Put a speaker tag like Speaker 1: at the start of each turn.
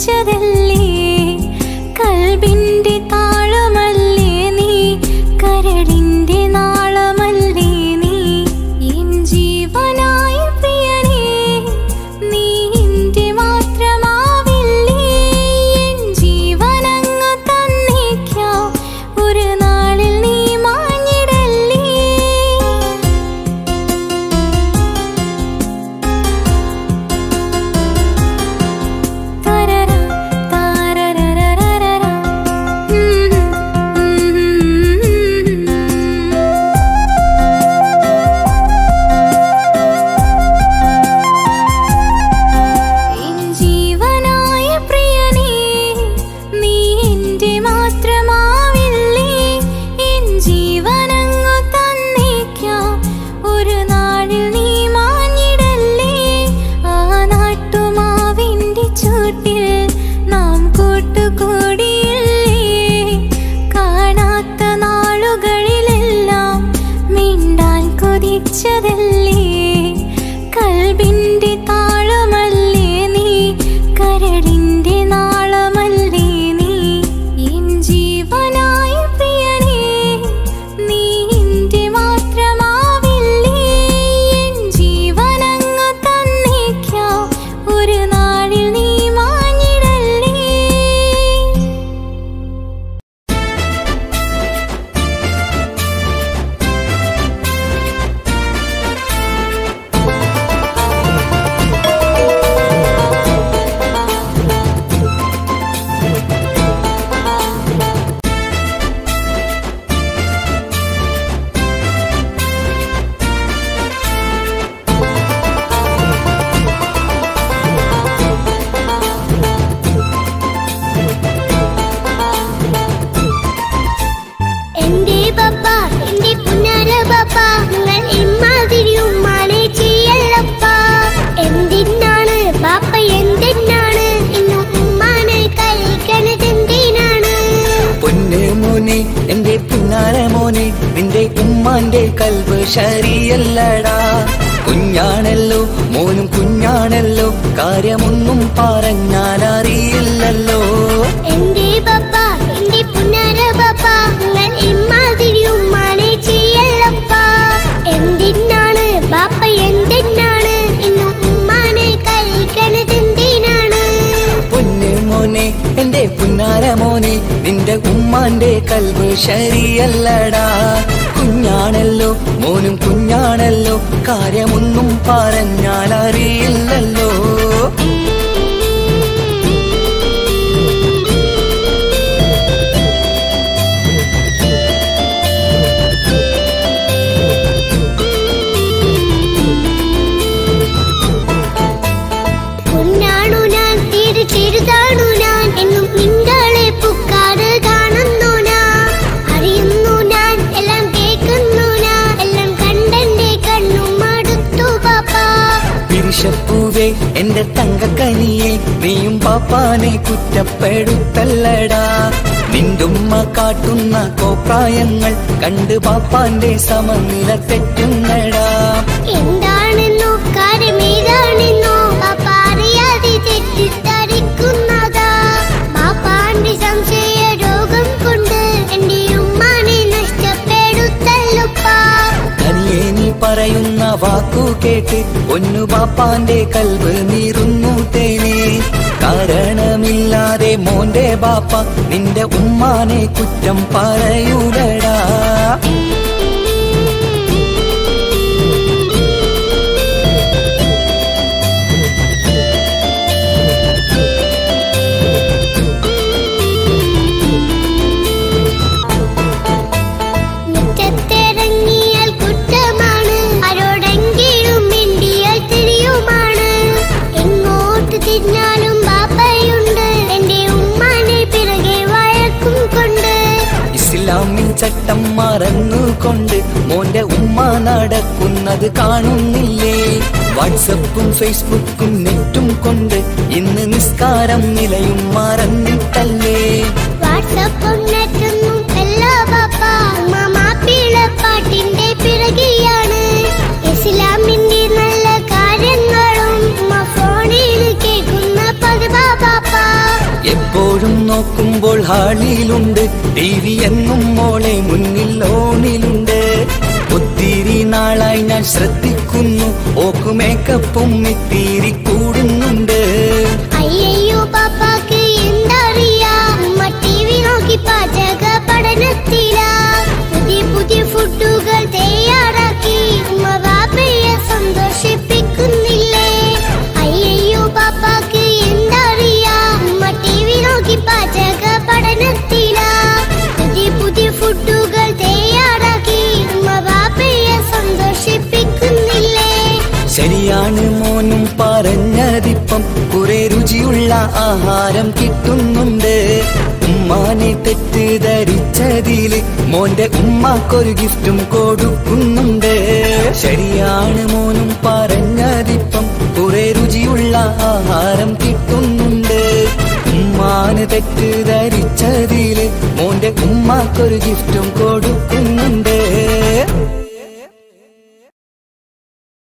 Speaker 1: കൊതിച്ചതല്ലേ കൽബിന്റെ താളമല്ലേ നീ കരടിന്റെ നാളമല്ലേ നീ എൻ ജീവനായ പ്രിയനേ നീ എന്റെ മാത്രമാവില്ലേ എൻ ജീവനങ്ങ് തന്നേക്കാം ഒരു നാളിൽ നീ മാഞ്ഞിടല്ലേ തരര താരരരരരര ഉം ഉം എൻ ജീവനായ പ്രിയനേ നീ എന്റെ മാത്രമാവില്ലേ എൻ ജീവനങ്ങു തന്നേക്കാം ഒരു നാളിൽ നീ മാഞ്ഞിടല്ലേ ആ നാട്ടുമാവിന്റെ ചൂട്ടിൽ നാം കൂട്ടുകൂടിയില്ലേ കാണാത്ത നാളുകളിലെല്ലാം മിണ്ടാൻ കൊതിച്ചതല്ലേ കൽബിന്റെ താളമല്ലേ നീ കരടിന്റെ നാളമല്ലേ നീ എൻ ജീവനായ പ്രിയനേ നീ എന്റെ മാത്രമാവില്ലേ എൻ ജീവനങ്ങ് തന്നേക്കാം ഒരു നാളിൽ നീ മാഞ്ഞിടല്ലേ
Speaker 2: എന്റെ പപ്പ എന്റെ പുന്നാര പപ്പ നിങ്ങൾ ഇമ്മാതിരി ഉമ്മാനെ ചെയ്യല്ലപ്പ എന്തിനാണ് പാപ്പ എന്തിനാണ് ഇന്ന് ഉമ്മാനെ കഴിക്കണത് എന്തിനാണ്
Speaker 3: പൊന്നു മോനെ എന്റെ പുന്നാര മോനെ നിന്റെ ഉമ്മാന്റെ കൽവ് ശരിയല്ലടാ കുഞ്ഞാണല്ലോ മോനും കുഞ്ഞാണല്ലോ കാര്യമൊന്നും പറഞ്ഞാൽ അറിയില്ലല്ലോ
Speaker 2: എന്റെ പപ്പ എന്റെ പുന്നാര പപ്പ നിങ്ങൾ ഇമ്മാതിരി ഉമ്മാനെ ചെയ്യല്ലപ്പ എന്തിനാണ് പാപ്പ എന്തിനാണ് ഇന്ന് ഉമ്മാനെ കഴിക്കണത് എന്തിനാണ്
Speaker 3: പൊന്നു മോനെ എന്റെ പുന്നാര മോനെ നിന്റെ ഉമ്മാന്റെ കൽവ് ശരിയല്ലടാ കുഞ്ഞാണല്ലോ മോനും കുഞ്ഞാണല്ലോ കാര്യമൊന്നും പറഞ്ഞാൽ അറിയില്ലല്ലോ
Speaker 2: കുഞ്ഞാണു ഞാൻ തീരെ ചെറുതാണു ഞാൻ എന്നും നിങ്ങളെ പുക്കാറ് കാണുന്നു ഞാൻ അറിയുന്നു ഞാൻ എല്ലാം കേൾക്കുന്നു ഞാൻ എല്ലാം കണ്ടെന്റെ കണ്ണും മടുത്തു പാപ്പ
Speaker 3: പിരിശപ്പൂവേ എന്റെ തങ്കക്കനിയെ നീയും പാപ്പാനെ കുറ്റപ്പെടുത്തല്ലടാ നിന്റുമ്മ കാട്ടുന്ന കോപ്രായങ്ങൾ കണ്ട് പാപ്പാന്റെ സമനില തെറ്റുന്നടാ
Speaker 2: എന്താണെന്നോ കാര്യമേതാണെന്നോ പാപ്പ അറിയാതെ തെറ്റിദ്ധരിക്കുന്നതാ പാപ്പാന്റെ സംശയ രോഗം കൊണ്ട് എന്റെ ഉമ്മാനെ നഷ്ടപ്പെടുത്തല്ലുപ്പാ
Speaker 3: കനിയെ നീ പറയുന്ന വാക്കു കേട്ട് ഒന്നു പാപ്പാന്റെ കൽവ് നീറുന്നു തേനെ കാരണമില്ലാതെ മോന്റെ ബാപ്പ നിന്റെ ഉമ്മാനെ കുറ്റം പറയൂലടാ
Speaker 2: മുറ്റത്തിറങ്ങിയാൽ കുറ്റമാണ് ആരോടെങ്കിലും മിണ്ടിയാൽ തിരിയുമാണ് എങ്ങോട്ട് തിരിഞ്ഞാലും ബാപ്പയുണ്ട് എന്റെ ഉമ്മാനെ പിറകെ വഴക്കും കൊണ്ട്
Speaker 3: ഇസ്ലാമിൻ ചട്ടം മറന്നുകൊണ്ട് മോന്റെ ഉമ്മ നടക്കുന്നത് കാണുന്നില്ലേ വാട്സപ്പും ഫേസ്ബുക്കും നെറ്റും കൊണ്ട് ഇന്ന് നിസ്കാരം നിലയും മറന്നിട്ടല്ലേ
Speaker 2: വാട്സപ്പും നെറ്റൊന്നും എല്ലാ ബാപ്പ ഉമ്മ മാപ്പിളപ്പാട്ടിന്റെ പിറകെയാണ് ഇസ്ലാമിന്റെ നല്ല കാര്യങ്ങളും ഉമ്മ ഫോണിൽ കേൾക്കുന്ന പതിവാ ബാപ്പ
Speaker 3: എപ്പോഴും നോക്കുമ്പോൾ ഹാളിയിലുണ്ട് ടി വി എന്നും മോളെ മുന്നിൽ ഓണിലുണ്ട് ഒത്തിരി നാളായി ഞാൻ ശ്രദ്ധിക്കുന്നു ഓക്ക് മേക്കപ്പും ഇത്തിരി കൂടുന്നുണ്ട്
Speaker 2: അയ്യയ്യോ പാപ്പാക്ക് എന്തറിയാ ഉമ്മ ടി വി നോക്കി പാചക പഠനത്തിലാ പുതിയ പുതിയ ഫുഡുകൾ തയ്യാറാക്കി ഉമ്മ ബാപ്പയെ സന്തോഷിപ്പിക്കുന്നില്ലേ അയ്യയ്യോ പാപ്പാക്ക് എന്തറിയാ ഉമ്മ ടി വി നോക്കി പാചക പഠനത്തിലാ പുതിയ പുതിയ ഫുഡുകൾ തയ്യാറാക്കി ഉമ്മ ബാപ്പയെ സന്തോഷിപ്പിക്കുന്നില്ലേ
Speaker 3: ശരിയാണ് മോനും പറഞ്ഞതിപ്പം കുറെ രുചിയുള്ള ആഹാരം കിട്ടുന്നുണ്ട് ഉമ്മാനെ തെറ്റിദ്ധരിച്ചതില് മോന്റെ ഉമ്മാക്കൊരു ഗിഫ്റ്റും കൊടുക്കുന്നുണ്ട് ശരിയാണ് മോനും പറഞ്ഞതിപ്പം കുറെ രുചിയുള്ള ആഹാരം കിട്ടുന്നുണ്ട് ഉമ്മാന് തെറ്റിദ്ധരിച്ചതില് മോന്റെ ഉമ്മാക്കൊരു ഗിഫ്റ്റും കൊടുക്കുന്നുണ്ട്